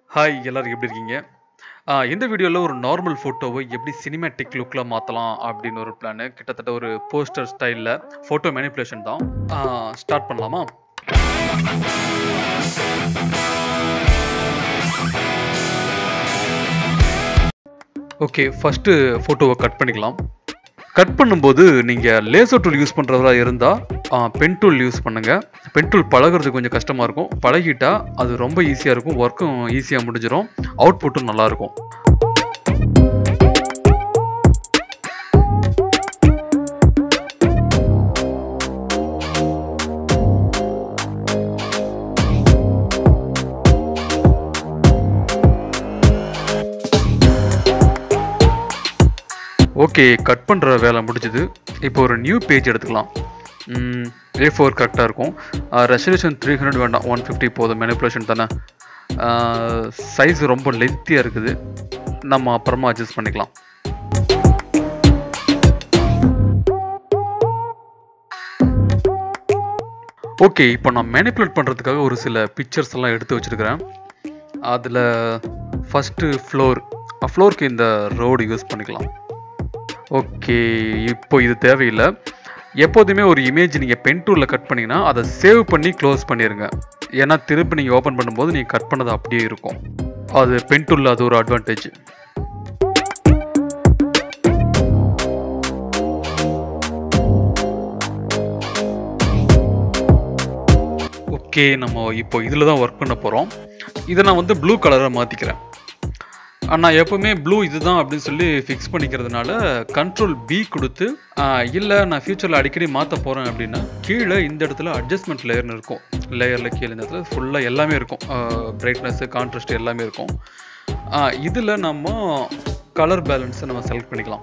hi எல்லாரும் எப்படி இருக்கீங்க ஆ, இந்த வீடியோவில் ஒரு நார்மல் ஃபோட்டோவை எப்படி சினிமேட்டிக் லுக்கில் மாற்றலாம் அப்படின்னு ஒரு பிளான் கிட்டத்தட்ட ஒரு போஸ்டர் ஸ்டைலில் ஃபோட்டோ மேனிப்புலேஷன் தான் ஸ்டார்ட் பண்ணலாமா ஓகே ஃபஸ்ட்டு ஃபோட்டோவை கட் பண்ணிக்கலாம் கட் பண்ணும்போது நீங்கள் லேசர் டூல் யூஸ் பண்ணுறவரா இருந்தால் பென் டூல் யூஸ் பண்ணுங்கள் பென் டூல் பழகுறது கொஞ்சம் கஷ்டமாக இருக்கும் பழகிட்டா அது ரொம்ப ஈஸியாக இருக்கும் ஒர்க்கும் ஈஸியாக முடிஞ்சிடும் அவுட்புட்டும் நல்லாயிருக்கும் ஓகே கட் பண்ணுற வேலை முடிஞ்சுது இப்போ ஒரு நியூ பேஜ் எடுத்துக்கலாம் ஏ ஃபோர் கரெக்டாக இருக்கும் ரெசல்யூஷன் த்ரீ ஹண்ட்ரட் வேண்டாம் ஒன் ஃபிஃப்டி போதும் மெனிப்புலேஷன் தானே சைஸ் ரொம்ப லென்த்தியாக இருக்குது நம்ம அப்புறமா அட்ஜஸ்ட் பண்ணிக்கலாம் ஓகே இப்போ நான் மேனிப்புலேட் பண்ணுறதுக்காக ஒரு சில பிக்சர்ஸ் எல்லாம் எடுத்து வச்சுருக்கிறேன் அதில் ஃபஸ்ட்டு ஃப்ளோர் ஃப்ளோருக்கு இந்த ரோடு யூஸ் பண்ணிக்கலாம் ஓகே இப்போ இது தேவையில்லை எப்போதுமே ஒரு இமேஜ் நீங்கள் பென் டூலில் கட் பண்ணிங்கன்னா அதை சேவ் பண்ணி க்ளோஸ் பண்ணிடுங்க ஏன்னா திருப்பி நீங்கள் ஓப்பன் பண்ணும்போது நீங்கள் கட் பண்ணது அப்படியே இருக்கும் அது பென் டூலில் அது ஒரு அட்வான்டேஜ் ஓகே நம்ம இப்போ இதில் தான் ஒர்க் பண்ண போகிறோம் இதை நான் வந்து ப்ளூ கலரை மாற்றிக்கிறேன் நான் எப்போவுமே ப்ளூ இதுதான் அப்படின்னு சொல்லி ஃபிக்ஸ் பண்ணிக்கிறதுனால கண்ட்ரோல் பி கொடுத்து இல்லை நான் ஃப்யூச்சரில் அடிக்கடி மாற்ற போகிறேன் அப்படின்னா கீழே இந்த இடத்துல அட்ஜஸ்ட்மெண்ட் லேயர்னு இருக்கும் லேயரில் கீழே இந்த இடத்துல ஃபுல்லாக எல்லாமே இருக்கும் பிரைட்னஸ்ஸு கான்ட்ராஸ்ட் எல்லாமே இருக்கும் இதில் நம்ம கலர் பேலன்ஸை நம்ம செலக்ட் பண்ணிக்கலாம்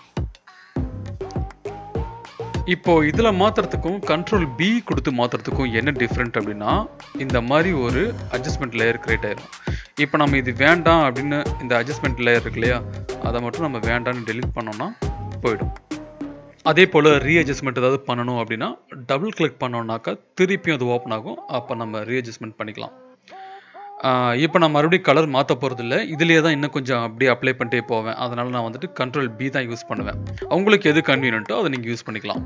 இப்போ இதில் மாற்றுறதுக்கும் கண்ட்ரோல் பி கொடுத்து மாற்றுறதுக்கும் என்ன டிஃப்ரெண்ட் அப்படின்னா இந்த மாதிரி ஒரு அட்ஜஸ்ட்மெண்ட் லேயர் கிரியேட் ஆயிரும் இப்போ நம்ம இது வேண்டாம் அப்படின்னு இந்த அட்ஜஸ்ட்மெண்ட் லேயர் இருக்கு இல்லையா அதை மட்டும் நம்ம வேண்டாம்னு டெலிட் பண்ணோம்னா போயிடும் அதே போல் ரீஅட்ஜஸ்ட்மெண்ட் ஏதாவது பண்ணணும் அப்படின்னா டபுள் கிளிக் பண்ணோம்னாக்கா திருப்பியும் அது ஓப்பன் ஆகும் அப்போ நம்ம ரீஅட்ஜஸ்ட்மெண்ட் பண்ணிக்கலாம் இப்போ நான் மறுபடியும் கலர் மாற்ற போகிறது இல்லை இதுலேயே தான் இன்னும் கொஞ்சம் அப்படியே அப்ளை பண்ணிட்டே போவேன் அதனால் நான் வந்துட்டு கண்ட்ரோல் பி தான் யூஸ் பண்ணுவேன் உங்களுக்கு எது கன்வீனியன்ட்டோ அதை நீங்கள் யூஸ் பண்ணிக்கலாம்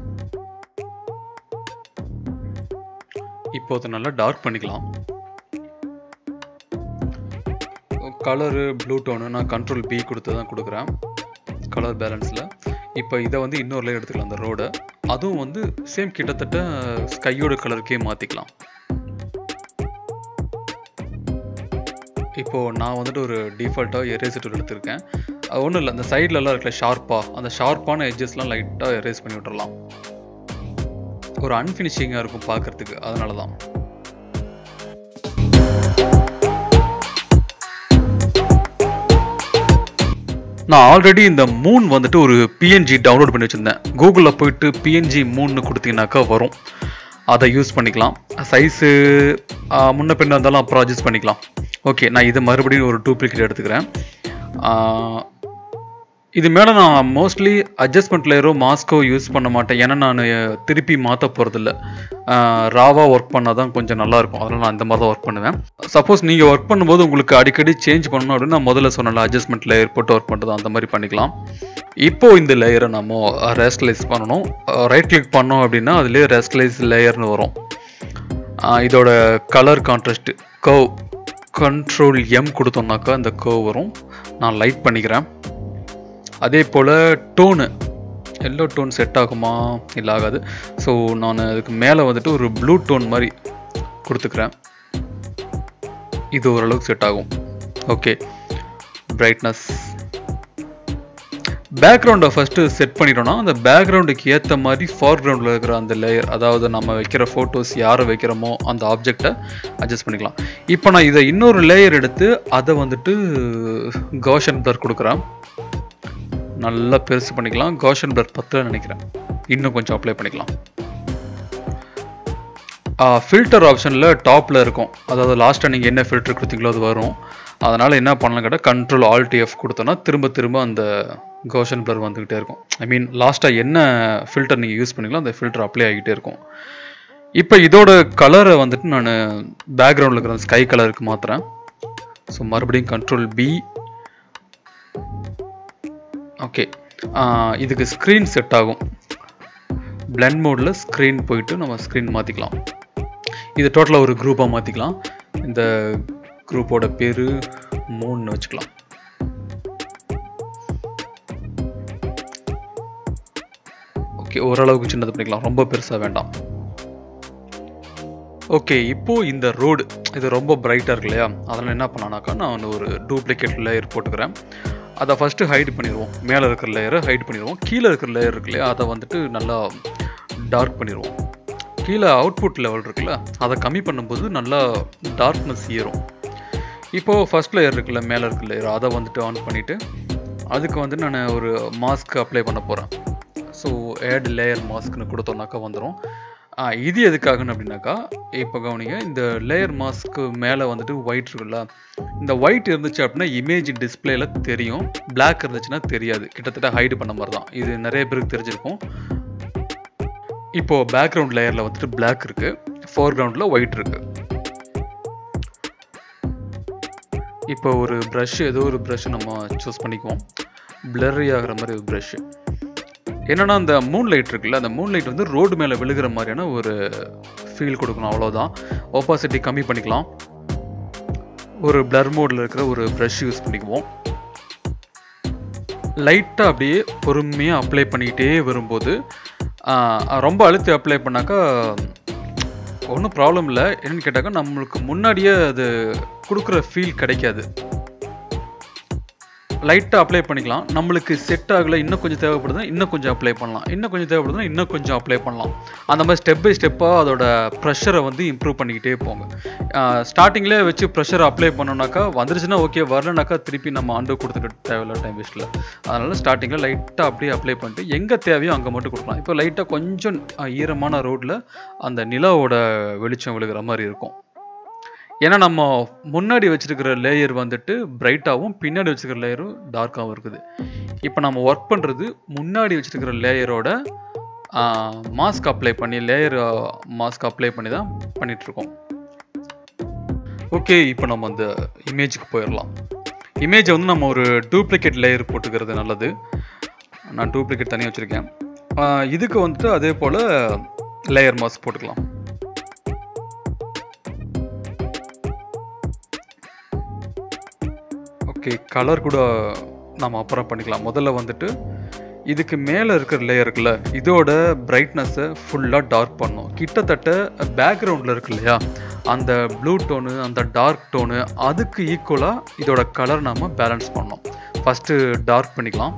இப்போ அதை நல்லா டார்க் பண்ணிக்கலாம் கலரு ப்ளூ டோனு நான் கண்ட்ரோல் பி கொடுத்து தான் கொடுக்குறேன் கலர் பேலன்ஸில் இப்போ இதை வந்து இன்னொரு லேயர் எடுத்துக்கலாம் அந்த ரோடை அதுவும் வந்து சேம் கிட்டத்தட்ட ஸ்கையோட கலருக்கே மாற்றிக்கலாம் இப்போது நான் வந்துட்டு ஒரு டிஃபால்ட்டாக எரேசர் டூல் எடுத்திருக்கேன் அது ஒன்றும் இல்லை அந்த சைட்லலாம் இருக்கல ஷார்ப்பாக அந்த ஷார்ப்பான எட்ஜஸ்லாம் லைட்டாக எரேஸ் பண்ணி விட்டுறலாம் ஒரு அன்ஃபினிஷிங்காக இருக்கும் பார்க்குறதுக்கு அதனால தான் நான் ஆல்ரெடி இந்த மூன் வந்துட்டு ஒரு பிஎன்ஜி டவுன்லோட் பண்ணி வச்சுருந்தேன் கூகுளில் போயிட்டு பிஎன்ஜி மூன்னு கொடுத்தீங்கன்னாக்கா வரும் அதை யூஸ் பண்ணிக்கலாம் சைஸு முன்ன பின்ன இருந்தாலும் அப்புறம் அட்ஜஸ்ட் பண்ணிக்கலாம் ஓகே நான் இதை மறுபடியும் ஒரு டூப்ளிகேட் எடுத்துக்கிறேன் இது மேலே நான் மோஸ்ட்லி அட்ஜஸ்ட்மெண்ட் லேயரோ மாஸ்கோ யூஸ் பண்ண மாட்டேன் ஏன்னா நான் திருப்பி மாற்ற போகிறதில்ல ராவாக ஒர்க் பண்ணால் தான் கொஞ்சம் நல்லாயிருக்கும் அதனால் நான் இந்த மாதிரி தான் ஒர்க் பண்ணுவேன் சப்போஸ் நீங்கள் ஒர்க் பண்ணும்போது உங்களுக்கு அடிக்கடி சேஞ்ச் பண்ணணும் அப்படின்னு நான் முதல்ல சொன்னல அட்ஜஸ்ட்மெண்ட் லேயர் போட்டு ஒர்க் பண்ணுறது அந்த மாதிரி பண்ணிக்கலாம் இப்போ இந்த லேயரை நம்ம ரெஸ்ட்லைஸ் பண்ணணும் ரைட் கிளிக் பண்ணோம் அப்படின்னா அதுலேயே ரெஸ்ட்லைஸ் லேயர்னு வரும் இதோட colour contrast curve control M கொடுத்தோம்னாக்கா இந்த கவ் வரும் நான் லைட் பண்ணிக்கிறேன் அதே போல் டோனு எல்லோ டோன் செட் ஆகுமா இல்லை ஆகாது ஸோ நான் அதுக்கு மேலே வந்துட்டு ஒரு ப்ளூ டோன் மாதிரி கொடுத்துக்கிறேன் இது ஓரளவுக்கு செட் ஆகும் ஓகே பிரைட்னஸ் பேக்ரவுண்டை ஃபஸ்ட்டு செட் பண்ணிட்டோம்னா அந்த பேக்ரவுண்டுக்கு ஏற்ற மாதிரி ஃபார்க்ரவுண்டில் இருக்கிற அந்த லேயர் அதாவது நம்ம வைக்கிற ஃபோட்டோஸ் யாரை வைக்கிறோமோ அந்த ஆப்ஜெக்டை அட்ஜஸ்ட் பண்ணிக்கலாம் இப்போ நான் இதை இன்னொரு லேயர் எடுத்து அதை வந்துட்டு கோஷன் பிளர் கொடுக்குறேன் நல்லா பெருசு பண்ணிக்கலாம் கோஷன் பிளர் பத்தில் நினைக்கிறேன் இன்னும் கொஞ்சம் அப்ளை பண்ணிக்கலாம் ஃபில்டர் ஆப்ஷனில் டாப்பில் இருக்கும் அதாவது லாஸ்ட்டாக நீங்கள் என்ன ஃபில்டர் கொடுத்தீங்களோ அது வரும் அதனால் என்ன பண்ணலாம் கேட்டால் கண்ட்ரோல் ஆல்ட் எஃப் கொடுத்தோன்னா திரும்ப திரும்ப அந்த கோஷன் பிளர் வந்துக்கிட்டே இருக்கும் ஐ மீன் லாஸ்ட்டாக என்ன ஃபில்டர் நீங்கள் யூஸ் பண்ணீங்களோ அந்த ஃபில்டர் அப்ளை ஆகிட்டே இருக்கும் இப்போ இதோட கலரை வந்துட்டு நான் பேக்ரவுண்டில் இருக்கிற ஸ்கை கலருக்கு மாற்றுறேன் ஸோ மறுபடியும் கண்ட்ரோல் பி ஓகே இதுக்கு ஸ்க்ரீன் செட் ஆகும் பிளண்ட் மோடில் ஸ்க்ரீன் போயிட்டு நம்ம ஸ்க்ரீன் மாற்றிக்கலாம் இது டோட்டலாக ஒரு குரூப்பாக மாற்றிக்கலாம் இந்த குரூப்போட பேர் மூணுன்னு வச்சுக்கலாம் ஓகே ஓரளவுக்கு சின்னது பண்ணிக்கலாம் ரொம்ப பெருசாக வேண்டாம் ஓகே இப்போ இந்த ரோடு இது ரொம்ப பிரைட்டாக இருக்கு இல்லையா அதனால் என்ன பண்ணலாம்னாக்கா நான் ஒரு டூப்ளிகேட் லேயர் போட்டுக்கிறேன் அதை ஃபஸ்ட்டு ஹைட் பண்ணிடுவோம் மேலே இருக்கிற லேயரை ஹைட் பண்ணிடுவோம் கீழே இருக்கிற லேயர் இருக்கு இல்லையா அதை வந்துட்டு நல்லா டார்க் பண்ணிடுவோம் கீழே அவுட்புட் லெவல் இருக்குல்ல அதை கம்மி பண்ணும்போது நல்லா டார்க்னஸ் ஏறும் இப்போது ஃபஸ்ட் லேயர் இருக்குல்ல மேலே இருக்கிற லேயர் அதை வந்துட்டு ஆன் பண்ணிவிட்டு அதுக்கு வந்து நான் ஒரு மாஸ்க் அப்ளை பண்ண போகிறேன் ஸோ ஆட் லேயர் மாஸ்க்னு கொடுத்தோம்னாக்கா வந்துடும் இது எதுக்காகன்னு அப்படின்னாக்கா இப்போ கவனிங்க இந்த லேயர் மாஸ்க்கு மேலே வந்துட்டு ஒயிட் இருக்குல்ல இந்த ஒயிட் இருந்துச்சு அப்படின்னா இமேஜ் டிஸ்பிளேல தெரியும் பிளாக் இருந்துச்சுன்னா தெரியாது கிட்டத்தட்ட ஹைடு பண்ண மாதிரி தான் இது நிறைய பேருக்கு தெரிஞ்சிருக்கும் இப்போ பேக்ரவுண்ட் லேயரில் வந்துட்டு பிளாக் இருக்கு ஃபோர் கிரவுண்டில் ஒயிட் இருக்கு இப்போ ஒரு ப்ரஷ் ஏதோ ஒரு ப்ரஷ் நம்ம சூஸ் பண்ணிக்குவோம் பிளரி ஆகிற மாதிரி ஒரு ப்ரஷ் என்னன்னா அந்த மூன் லைட் இருக்குல்ல அந்த மூன் லைட் வந்து ரோடு மேலே விழுகிற மாதிரியான ஒரு ஃபீல் கொடுக்கணும் அவ்வளோதான் ஒப்பாசிட்டி கம்மி பண்ணிக்கலாம் ஒரு பிளர் மோடில் இருக்கிற ஒரு ப்ரஷ் யூஸ் பண்ணிக்குவோம் லைட்டாக அப்படியே பொறுமையாக அப்ளை பண்ணிக்கிட்டே வரும்போது ரொம்ப அழுத்தி அப்ளை பண்ணாக்கா ஒன்றும் ப்ராப்ளம் இல்லை என்னன்னு கேட்டாக்கா நம்மளுக்கு முன்னாடியே அது கொடுக்குற ஃபீல் கிடைக்காது லைட்டாக அப்ளை பண்ணிக்கலாம் நம்மளுக்கு செட் ஆகலை இன்னும் கொஞ்சம் தேவைப்படுதுன்னா இன்னும் கொஞ்சம் அப்ளை பண்ணலாம் இன்னும் கொஞ்சம் தேவைப்படுதுன்னா இன்னும் கொஞ்சம் அப்ளை பண்ணலாம் அந்த மாதிரி ஸ்டெப் பை ஸ்டெப்பாக அதோட ப்ரெஷரை வந்து இம்ப்ரூவ் பண்ணிக்கிட்டே போங்க ஸ்டார்டிங்லேயே வச்சு ப்ரெஷரை அப்ளை பண்ணோம்னாக்கா வந்துருச்சுன்னா ஓகே வரலனாக்கா திருப்பி நம்ம ஆண்டு கொடுத்துக்கிட்டு தேவையில்ல டைம் வேஸ்ட்டில் அதனால் ஸ்டார்டிங்கில் லைட்டாக அப்படியே அப்ளை பண்ணிட்டு எங்கே தேவையோ அங்கே மட்டும் கொடுக்கலாம் இப்போ லைட்டாக கொஞ்சம் ஈரமான ரோட்டில் அந்த நிலாவோட வெளிச்சம் விழுகிற மாதிரி இருக்கும் ஏன்னா நம்ம முன்னாடி வச்சிருக்கிற லேயர் வந்துட்டு பிரைட்டாகவும் பின்னாடி வச்சிருக்கிற லேயரும் டார்க்காகவும் இருக்குது இப்போ நம்ம ஒர்க் பண்ணுறது முன்னாடி வச்சிருக்கிற லேயரோட மாஸ்க் அப்ளை பண்ணி லேயர் மாஸ்க் அப்ளை பண்ணி தான் பண்ணிகிட்ருக்கோம் ஓகே இப்போ நம்ம அந்த இமேஜுக்கு போயிடலாம் இமேஜை வந்து நம்ம ஒரு டூப்ளிகேட் லேயர் போட்டுக்கிறது நல்லது நான் டூப்ளிகேட் தனியாக வச்சுருக்கேன் இதுக்கு வந்துட்டு அதே போல் லேயர் மாஸ்க் போட்டுக்கலாம் ஓகே கலர் கூட நம்ம அப்புறம் பண்ணிக்கலாம் முதல்ல வந்துட்டு இதுக்கு மேலே இருக்கிற லேயர் இருக்குல்ல இதோட பிரைட்னஸை ஃபுல்லாக டார்க் பண்ணும் கிட்டத்தட்ட பேக்ரவுண்டில் இருக்கு இல்லையா அந்த ப்ளூ டோனு அந்த டார்க் டோனு அதுக்கு ஈக்குவலாக இதோட கலர் நம்ம பேலன்ஸ் பண்ணோம் ஃபஸ்ட்டு டார்க் பண்ணிக்கலாம்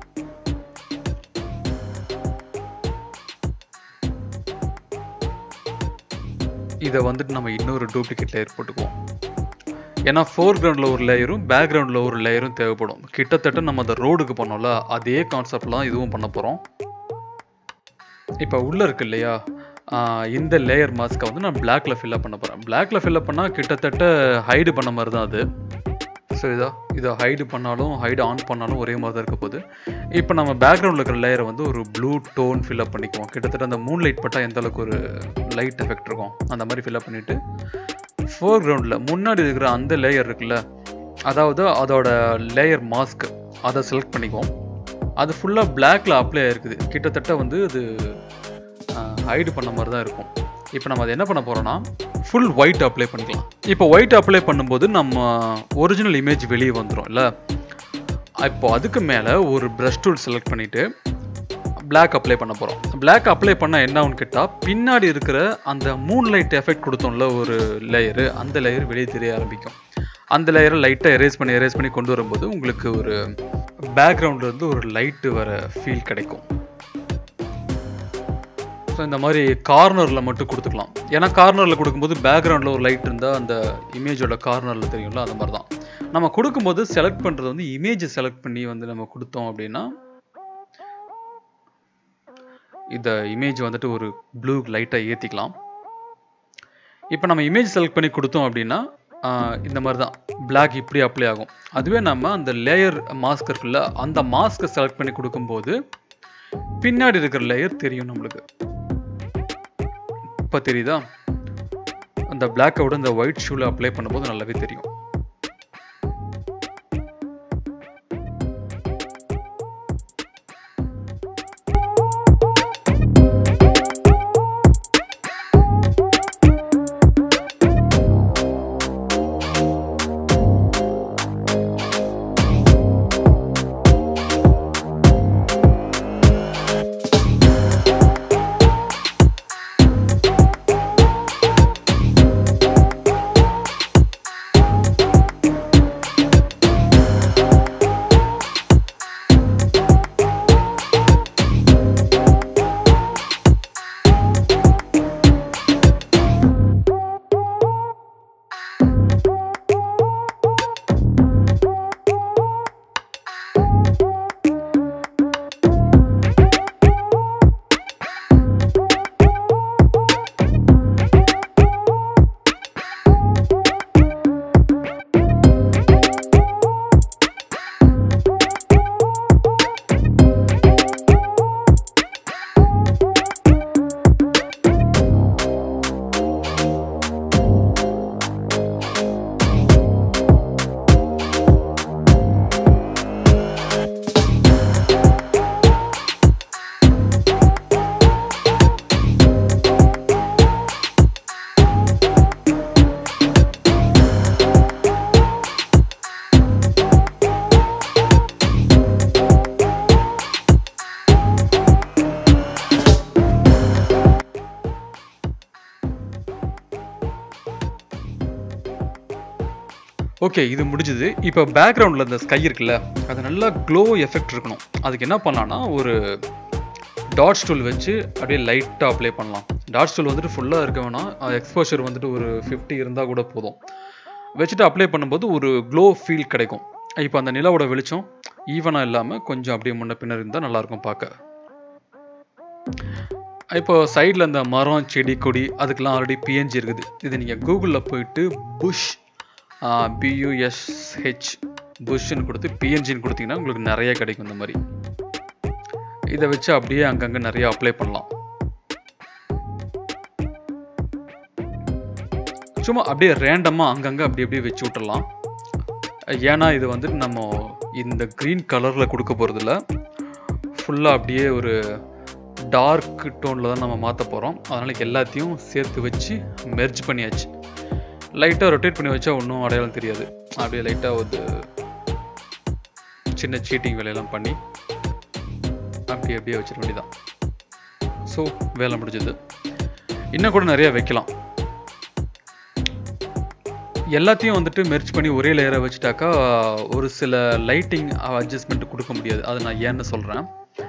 இதை வந்துட்டு நம்ம இன்னொரு டூப்ளிகேட் லேயர் போட்டுக்குவோம் ஏன்னா ஃபோர் கிரவுண்டில் ஒரு லேயரும் பேக்ரவுண்டில் ஒரு லேயரும் தேவைப்படும் கிட்டத்தட்ட நம்ம அந்த ரோடுக்கு பண்ணோம்ல அதே கான்செப்ட்லாம் இதுவும் பண்ண போகிறோம் இப்போ உள்ளே இருக்கு இல்லையா இந்த லேயர் மாஸ்க்கை வந்து நான் பிளாக்ல ஃபில்அப் பண்ண போகிறேன் பிளாக்ல ஃபில்அப் பண்ணால் கிட்டத்தட்ட ஹைடு பண்ண மாதிரி தான் அது ஸோ இதோ இதை ஹைடு பண்ணாலும் ஹைடு ஆன் பண்ணாலும் ஒரே மாதிரி தான் இருக்க போகுது இப்போ நம்ம பேக்ரவுண்டில் இருக்கிற லேயரை வந்து ஒரு ப்ளூ டோன் ஃபில்அப் பண்ணிக்குவோம் கிட்டத்தட்ட அந்த மூன் லைட் பட்டால் எந்த அளவுக்கு ஒரு லைட் எஃபெக்ட் இருக்கும் அந்த மாதிரி ஃபில்அப் பண்ணிவிட்டு ஃபோர் கிரவுண்டில் முன்னாடி இருக்கிற அந்த லேயர் இருக்குல்ல அதாவது அதோட லேயர் மாஸ்க் அதை செலக்ட் பண்ணிக்குவோம் அது ஃபுல்லாக பிளாக்ல அப்ளை ஆயிருக்குது கிட்டத்தட்ட வந்து அது ஹைடு பண்ண மாதிரி தான் இருக்கும் இப்போ நம்ம அதை என்ன பண்ண போகிறோம்னா ஃபுல் ஒயிட் அப்ளை பண்ணிக்கலாம் இப்போ ஒயிட் அப்ளை பண்ணும்போது நம்ம ஒரிஜினல் இமேஜ் வெளியே வந்துடும் இல்லை இப்போ அதுக்கு மேலே ஒரு ப்ரஷ் டூல் செலக்ட் பண்ணிவிட்டு பிளாக் அப்ளை பண்ண போகிறோம் பிளாக் அப்ளை பண்ணால் என்ன ஆகுன்னு கேட்டால் பின்னாடி இருக்கிற அந்த மூன் லைட் எஃபெக்ட் கொடுத்தோம்ல ஒரு லேயரு அந்த லேயர் வெளியே தெரிய ஆரம்பிக்கும் அந்த லேயரை லைட்டாக எரேஸ் பண்ணி எரேஸ் பண்ணி கொண்டு வரும்போது உங்களுக்கு ஒரு பேக்ரவுண்ட்லேருந்து ஒரு லைட்டு வர ஃபீல் கிடைக்கும் ஸோ இந்த மாதிரி கார்னரில் மட்டும் கொடுத்துக்கலாம் ஏன்னா கார்னரில் கொடுக்கும்போது பேக்ரவுண்டில் ஒரு லைட் இருந்தால் அந்த இமேஜோட கார்னரில் தெரியும்ல அந்த மாதிரி தான் நம்ம கொடுக்கும்போது செலக்ட் பண்ணுறது வந்து இமேஜை செலக்ட் பண்ணி வந்து நம்ம கொடுத்தோம் அப்படின்னா இந்த இமேஜ் வந்துட்டு ஒரு ப்ளூ லைட்டாக ஏற்றிக்கலாம் இப்போ நம்ம இமேஜ் செலக்ட் பண்ணி கொடுத்தோம் அப்படின்னா இந்த மாதிரி தான் பிளாக் இப்படி அப்ளை ஆகும் அதுவே நம்ம அந்த லேயர் மாஸ்க் இருக்குல்ல அந்த மாஸ்க்கை செலக்ட் பண்ணி கொடுக்கும்போது பின்னாடி இருக்கிற லேயர் தெரியும் நம்மளுக்கு இப்போ தெரியுதா அந்த பிளாக்கை விட இந்த ஒயிட் ஷூவில் அப்ளை பண்ணும்போது நல்லாவே தெரியும் ஓகே இது முடிஞ்சுது இப்போ பேக்ரவுண்டில் இந்த ஸ்கை இருக்குல்ல அது நல்லா க்ளோ எஃபெக்ட் இருக்கணும் அதுக்கு என்ன பண்ணலாம்னா ஒரு டாட் ஸ்டூல் வச்சு அப்படியே லைட்டாக அப்ளை பண்ணலாம் டாட் ஸ்டூல் வந்துட்டு ஃபுல்லாக இருக்க வேணாம் எக்ஸ்போஷர் வந்துட்டு ஒரு ஃபிஃப்டி இருந்தால் கூட போதும் வச்சுட்டு அப்ளை பண்ணும்போது ஒரு க்ளோ ஃபீல் கிடைக்கும் இப்போ அந்த நிலவோட வெளிச்சம் ஈவனாக இல்லாமல் கொஞ்சம் அப்படியே முன்ன பின்னர் இருந்தால் நல்லாயிருக்கும் பார்க்க இப்போ சைடில் இந்த மரம் செடி கொடி அதுக்கெல்லாம் ஆல்ரெடி பிஎன்ஜி இருக்குது இது நீங்கள் கூகுளில் போயிட்டு புஷ் பியூஎஸ்ஹெச் புஷ்ன்னு கொடுத்து பிஎன்ஜின்னு கொடுத்தீங்கன்னா உங்களுக்கு நிறைய கிடைக்கும் இந்த மாதிரி இதை வச்சு அப்படியே அங்கங்கே நிறைய அப்ளை பண்ணலாம் சும்மா அப்படியே ரேண்டமாக அங்கங்கே அப்படி அப்படியே வச்சு விட்டுறலாம் ஏன்னா இது வந்துட்டு நம்ம இந்த க்ரீன் கலரில் கொடுக்க போகிறதில்ல ஃபுல்லாக அப்படியே ஒரு டார்க் டோனில் தான் நம்ம மாற்ற போகிறோம் அதனால் எல்லாத்தையும் சேர்த்து வச்சு மெர்ஜ் பண்ணியாச்சு லைட்டாக ரொட்டேட் பண்ணி வச்சா ஒன்றும் அடையாளம் தெரியாது அப்படியே லைட்டாக ஒரு சின்ன சீட்டிங் வேலையெல்லாம் பண்ணி அப்படி அப்படியே வச்சிட வேண்டியதான் ஸோ வேலை முடிஞ்சது இன்னும் கூட நிறைய வைக்கலாம் எல்லாத்தையும் வந்துட்டு மெர்ச் பண்ணி ஒரே லேயரை வச்சுட்டாக்கா ஒரு சில லைட்டிங் அட்ஜஸ்ட்மெண்ட் கொடுக்க முடியாது அது நான் ஏன்னு சொல்கிறேன்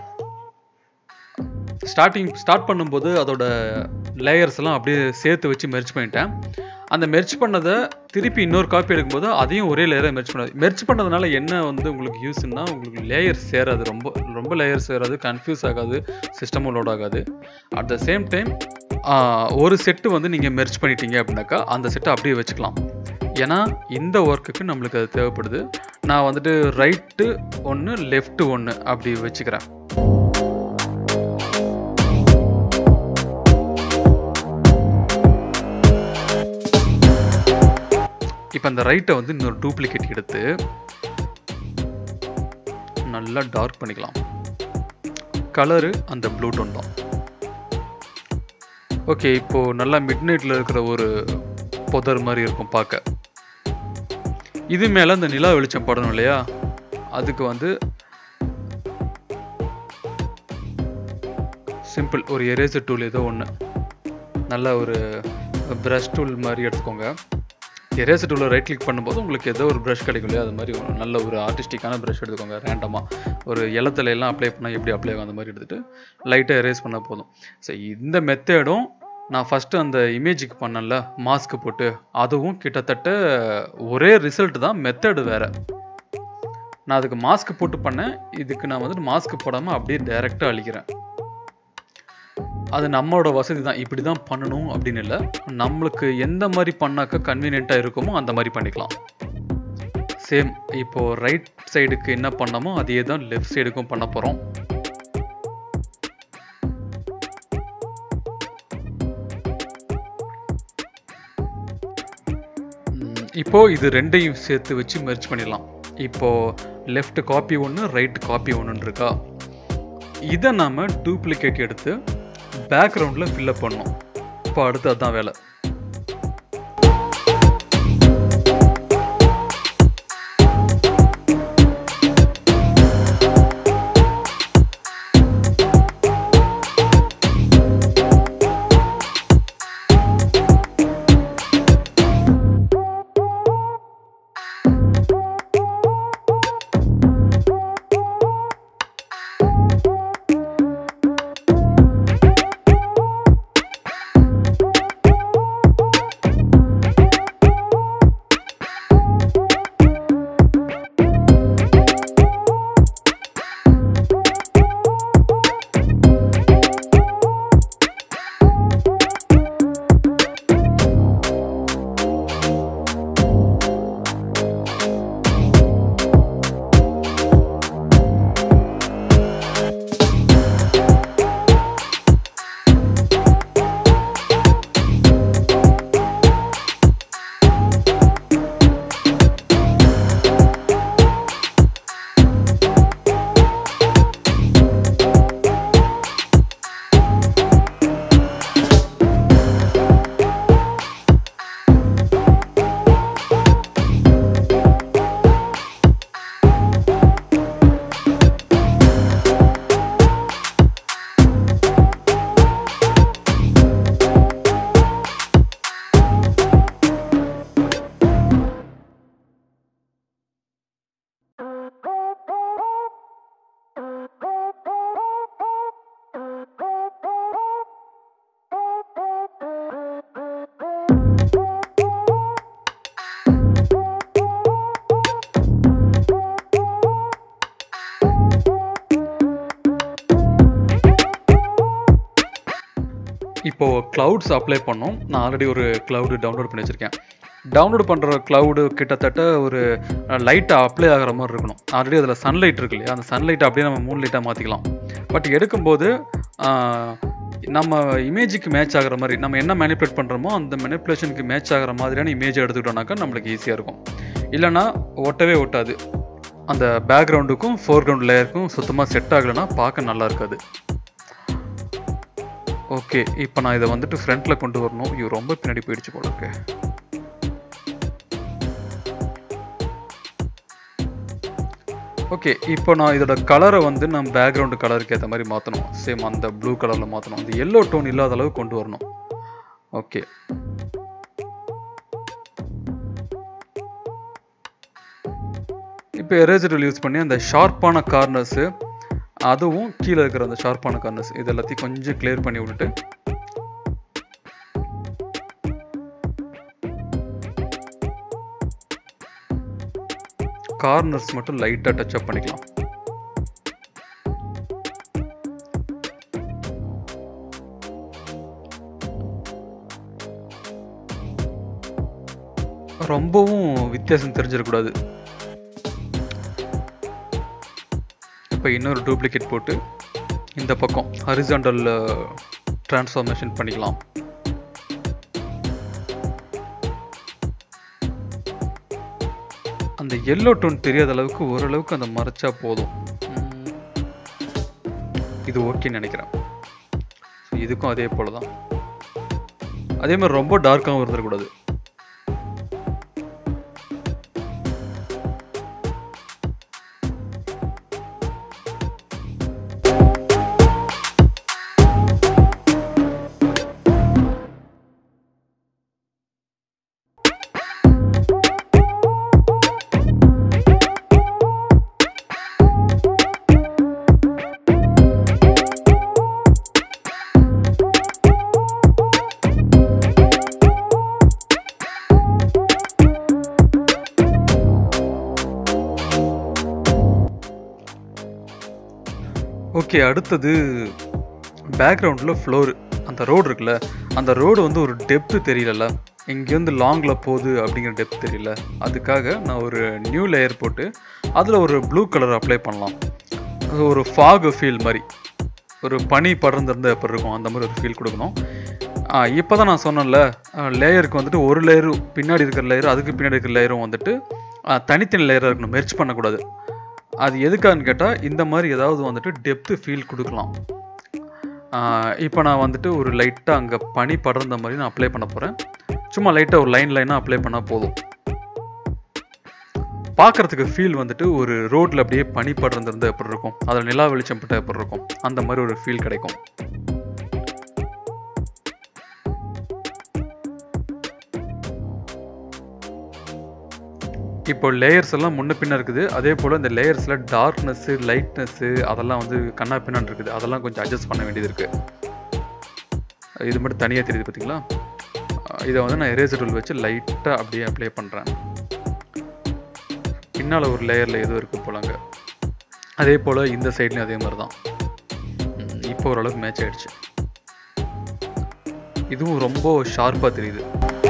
ஸ்டார்டிங் ஸ்டார்ட் பண்ணும்போது அதோட லேயர்ஸ் எல்லாம் அப்படியே சேர்த்து வச்சு மெர்ச் பண்ணிட்டேன் அந்த மெர்ச் பண்ணதை திருப்பி இன்னொரு காப்பி எடுக்கும்போது அதையும் ஒரே லேயரை மெர்ச் பண்ணாது மெர்ச் பண்ணதுனால என்ன வந்து உங்களுக்கு யூஸ்னா உங்களுக்கு லேயர் சேராது ரொம்ப ரொம்ப லேயர் சேராது கன்ஃபியூஸ் ஆகாது சிஸ்டமும் லோட் ஆகாது அட் த சேம் டைம் ஒரு செட்டு வந்து நீங்கள் மெர்ச் பண்ணிட்டீங்க அப்படின்னாக்கா அந்த செட்டை அப்படியே வச்சுக்கலாம் ஏன்னா இந்த ஒர்க்குக்கு நம்மளுக்கு அது தேவைப்படுது நான் வந்துட்டு ரைட்டு ஒன்று லெஃப்ட்டு ஒன்று அப்படி வச்சுக்கிறேன் இப்போ அந்த ரைட்டை வந்து இன்னொரு டூப்ளிகேட் எடுத்து நல்லா டார்க் பண்ணிக்கலாம் கலரு அந்த ப்ளூ டோன் தான் ஓகே இப்போது நல்லா மிட் நைட்டில் இருக்கிற ஒரு புதர் மாதிரி இருக்கும் பார்க்க இது மேலே அந்த நிலா வெளிச்சம் படணும் இல்லையா அதுக்கு வந்து சிம்பிள் ஒரு எரேசர் டூல் ஏதோ ஒன்று நல்ல ஒரு ப்ரஷ் டூல் மாதிரி எடுத்துக்கோங்க எரேசர் டூலில் ரைட் கிளிக் பண்ணும்போது உங்களுக்கு ஏதோ ஒரு ப்ரஷ் கிடைக்கும் இல்லையா அது மாதிரி ஒரு நல்ல ஒரு ஆர்டிஸ்டிக்கான ப்ரஷ் எடுத்துக்கோங்க ரேண்டமாக ஒரு இலத்துல எல்லாம் அப்ளை பண்ணால் எப்படி அப்ளை ஆகும் அந்த மாதிரி எடுத்துகிட்டு லைட்டாக எரேஸ் பண்ணால் போதும் ஸோ இந்த மெத்தேடும் நான் ஃபஸ்ட்டு அந்த இமேஜுக்கு பண்ணல மாஸ்க் போட்டு அதுவும் கிட்டத்தட்ட ஒரே ரிசல்ட் தான் மெத்தடு வேறு நான் அதுக்கு மாஸ்க் போட்டு பண்ணேன் இதுக்கு நான் வந்துட்டு மாஸ்க் போடாமல் அப்படியே டைரெக்டாக அழிக்கிறேன் அது நம்மளோட வசதி தான் இப்படி தான் பண்ணணும் அப்படின்னு இல்லை நம்மளுக்கு எந்த மாதிரி பண்ணாக்க கன்வீனியண்ட்டாக இருக்குமோ அந்த மாதிரி பண்ணிக்கலாம் சேம் இப்போது ரைட் சைடுக்கு என்ன பண்ணமோ அதே தான் லெஃப்ட் சைடுக்கும் பண்ண போகிறோம் இப்போ இது ரெண்டையும் சேர்த்து வச்சு மெர்ச் பண்ணிடலாம் இப்போ லெஃப்ட் காப்பி ஒன்று ரைட் காப்பி ஒன்று இருக்கா இதை நாம் டூப்ளிகேட் எடுத்து பேக்ரவுண்டில் ஃபில்லப் பண்ணோம் இப்போ அடுத்து அதுதான் வேலை இப்போது க்ளவுட்ஸ் அப்ளை பண்ணோம் நான் ஆல்ரெடி ஒரு க்ளவுடு டவுன்லோட் பண்ணி வச்சுருக்கேன் டவுன்லோட் பண்ணுற க்ளவுடு கிட்டத்தட்ட ஒரு லைட்டாக அப்ளை ஆகிற மாதிரி இருக்கணும் ஆல்ரெடி அதில் சன்லைட் இருக்கு இல்லையா அந்த சன்லைட்டை அப்படியே நம்ம மூணு லைட்டாக மாற்றிக்கலாம் பட் எடுக்கும்போது ஆஹ், நம்ம இமேஜுக்கு மேட்ச் ஆகிற மாதிரி நம்ம என்ன மேனிப்புலேட் பண்ணுறோமோ அந்த மேனிப்புலேஷனுக்கு மேட்ச் ஆகிற மாதிரியான இமேஜ் எடுத்துக்கிட்டோம்னாக்கா நம்மளுக்கு ஈஸியாக இருக்கும் இல்லைன்னா ஒட்டவே ஒட்டாது அந்த பேக்ரவுண்டுக்கும் ஃபோர்க்ரவுண்ட் லேயருக்கும் சுத்தமாக செட் ஆகலைன்னா பார்க்க நல்லா இருக்காது ஓகே இப்போ நான் இதை வந்துட்டு ஃப்ரண்ட்டில் கொண்டு வரணும் இது ரொம்ப பின்னாடி போயிடுச்சு போல இருக்கு ஓகே இப்போ நான் இதோட கலரை வந்து நம்ம பேக்ரவுண்டு கலருக்கு ஏற்ற மாதிரி மாற்றணும் சேம் அந்த ப்ளூ கலரில் மாற்றணும் அந்த எல்லோ டோன் இல்லாத அளவு கொண்டு வரணும் ஓகே இப்போ எரேசர் யூஸ் பண்ணி அந்த ஷார்ப்பான கார்னர்ஸு அதுவும் கீழே இருக்கிற அந்த ஷார்ப்பான கார்னர்ஸ் இது எல்லாத்தையும் கொஞ்சம் கிளியர் பண்ணி விட்டுட்டு கார்னர்ஸ் மட்டும் லைட்டாக டச் அப் பண்ணிக்கலாம் ரொம்பவும் வித்தியாசம் தெரிஞ்சிடக்கூடாது இப்போ இன்னொரு டூப்ளிகேட் போட்டு இந்த பக்கம் ஹரிசாண்டல் ட்ரான்ஸ்ஃபார்மேஷன் பண்ணிக்கலாம் அந்த எல்லோ டோன் தெரியாத அளவுக்கு ஓரளவுக்கு அந்த மறைச்சா போதும் உம், இது ஓகேன்னு நினைக்கிறேன் So, இதுக்கும் அதே போல தான் அதே மாதிரி ரொம்ப டார்க்காகவும் இருந்துடக்கூடாது ஓகே அடுத்தது பேக்ரவுண்டில் ஃப்ளோர் அந்த ரோடு இருக்குல்ல அந்த ரோடு வந்து ஒரு டெப்த்து தெரியலல்ல இங்கேருந்து லாங்கில் போகுது அப்படிங்கிற டெப்த் தெரியல அதுக்காக நான் ஒரு நியூ லேயர் போட்டு அதில் ஒரு ப்ளூ கலர் அப்ளை பண்ணலாம் அது ஒரு ஃபாக் ஃபீல் மாதிரி ஒரு பனி படர்ந்திருந்தா எப்படி இருக்கும் அந்த மாதிரி ஒரு ஃபீல் கொடுக்கணும் இப்போ தான் நான் சொன்னேன்ல லேயருக்கு வந்துட்டு ஒரு லேயரு பின்னாடி இருக்கிற லேயர் அதுக்கு பின்னாடி இருக்கிற லேயரும் வந்துட்டு ஆ, தனித்தனி லேயராக இருக்கணும் மெர்ச் பண்ணக்கூடாது அது எதுக்கான்னு கேட்டால் இந்த மாதிரி ஏதாவது வந்துட்டு டெப்த்து ஃபீல் கொடுக்கலாம் இப்போ நான் வந்துட்டு ஒரு லைட்டாக அங்கே பனி படர்ந்த மாதிரி நான் அப்ளை பண்ண போகிறேன் சும்மா லைட்டாக ஒரு லைன் லைனாக அப்ளை பண்ணால் போதும் பார்க்கறதுக்கு ஃபீல் வந்துட்டு ஒரு ரோட்டில் அப்படியே பனி படர்ந்திருந்தா எப்படி இருக்கும் அதில் நிலா வெளிச்சம் பட்டா எப்படி இருக்கும் அந்த மாதிரி ஒரு ஃபீல் கிடைக்கும் இப்போ லேயர்ஸ் எல்லாம் முன்ன பின்ன இருக்குது அதே போல் இந்த லேயர்ஸில் டார்க்னஸ்ஸு லைட்னஸ்ஸு அதெல்லாம் வந்து கண்ணா பின்னான்னு இருக்குது அதெல்லாம் கொஞ்சம் அட்ஜஸ்ட் பண்ண வேண்டியது இருக்குது இது மட்டும் தனியாக தெரியுது பார்த்தீங்களா அஹ் இதை வந்து நான் எரேசர் டூல் வச்சு லைட்டாக அப்படியே அப்ளை பண்ணுறேன் பின்னால் ஒரு லேயரில் எதுவும் இருக்குது போலங்க அதே போல் இந்த சைட்லையும் அதே மாதிரி தான் ம், இப்போ ஓரளவுக்கு மேட்ச் ஆயிடுச்சு இதுவும் ரொம்ப ஷார்ப்பாக தெரியுது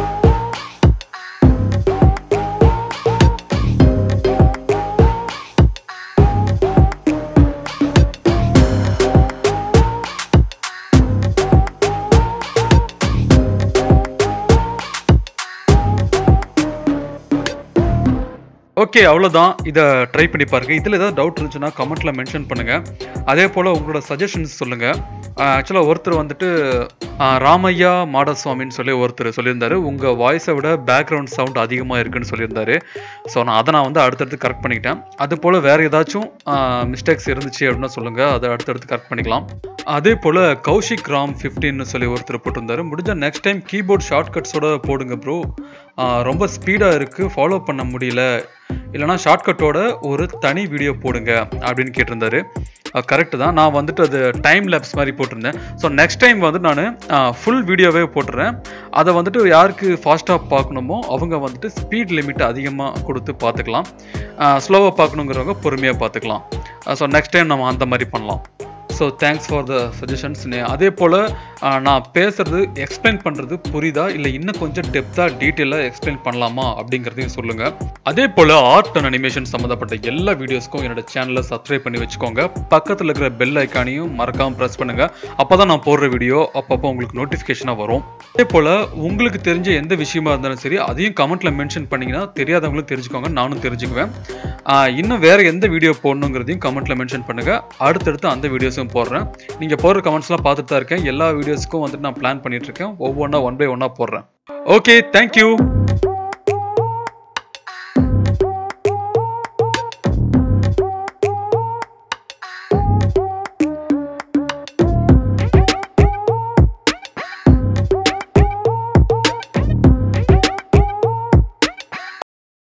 ஓகே அவ்வளோதான் இதை ட்ரை பண்ணி பாருங்க இதில் ஏதாவது டவுட் இருந்துச்சுன்னா கமெண்ட்டில் மென்ஷன் பண்ணுங்கள் அதே போல் உங்களோட சஜஷன்ஸ் சொல்லுங்கள் ஆக்சுவலாக ஒருத்தர் வந்துட்டு ஆஹ், ராமையா மாடசுவாமின்னு சொல்லி ஒருத்தர் சொல்லியிருந்தாரு உங்கள் வாய்ஸை விட பேக்ரவுண்ட் சவுண்ட் அதிகமாக இருக்குன்னு சொல்லியிருந்தாரு ஸோ நான் அதை நான் வந்து அடுத்தடுத்து கரெக்ட் பண்ணிக்கிட்டேன் அது போல் வேறு ஏதாச்சும் மிஸ்டேக்ஸ் இருந்துச்சு அப்படின்னா சொல்லுங்கள் அதை அடுத்தடுத்து கரெக்ட் பண்ணிக்கலாம் அதே போல் கௌஷிக் ராம் ஃபிஃப்டின்னு சொல்லி ஒருத்தர் போட்டிருந்தாரு முடிஞ்ச நெக்ஸ்ட் டைம் கீபோர்ட் ஷார்ட்கட்ஸோட போடுங்க ப்ரோ ரொம்ப ஸ்பீடாக இருக்குது ஃபாலோ பண்ண முடியல இல்லைனா ஷார்ட்கட்டோட ஒரு தனி வீடியோ போடுங்க அப்படின்னு கேட்டிருந்தாரு கரெக்டு தான் நான் வந்துட்டு அது டைம் லேப்ஸ் மாதிரி போட்டிருந்தேன் ஸோ நெக்ஸ்ட் டைம் வந்து நான் ஃபுல் வீடியோவே போட்டுறேன் அதை வந்துட்டு யாருக்கு ஃபாஸ்ட்டாக பார்க்கணுமோ அவங்க வந்துட்டு ஸ்பீட் லிமிட் அதிகமாக கொடுத்து பார்த்துக்கலாம் ஸ்லோவாக பார்க்கணுங்கிறவங்க பொறுமையாக பார்த்துக்கலாம் ஸோ நெக்ஸ்ட் டைம் நம்ம அந்த மாதிரி பண்ணலாம் so thanks for the suggestions அதே போல் நான் பேசுறது எக்ஸ்பிளைன் பண்ணுறது புரியுதா இல்லை இன்னும் கொஞ்சம் டெப்த்தாக டீட்டெயிலாக எக்ஸ்பிளைன் பண்ணலாமா அப்படிங்கிறதையும் சொல்லுங்கள் அதே போல் ஆர்ட் அண்ட் அனிமேஷன் சம்மந்தப்பட்ட எல்லா வீடியோஸ்க்கும் என்னோட சேனலை சப்ஸ்கிரைப் பண்ணி வச்சுக்கோங்க பக்கத்தில் இருக்கிற பெல் ஐக்கானையும் மறக்காமல் ப்ரெஸ் பண்ணுங்கள் அப்போ தான் நான் போடுற வீடியோ அப்பப்போ உங்களுக்கு நோட்டிஃபிகேஷனாக வரும் அதே போல் உங்களுக்கு தெரிஞ்ச எந்த விஷயமா இருந்தாலும் சரி அதையும் கமெண்ட்டில் மென்ஷன் பண்ணிங்கன்னா தெரியாதவங்களும் தெரிஞ்சுக்கோங்க நானும் தெரிஞ்சுக்குவேன் ஆஹ் இன்னும் வேறு எந்த வீடியோ போடணுங்கிறதையும் கமெண்ட்டில் மென்ஷன் பண்ணுங்கள் அடுத்தடுத்து அந்த வீடியோஸும் போடுறேன் நீங்கள் போடுற கமெண்ட்ஸ்லாம் பார்த்துட்டு தான் இருக்கேன் எல்லா வீடியோஸ்க்கும் வந்துட்டு நான் பிளான் பண்ணிட்டு இருக்கேன் ஒவ்வொன்றா ஒன் பை ஒன்னாக போடுறேன் ஓகே தேங்க்யூ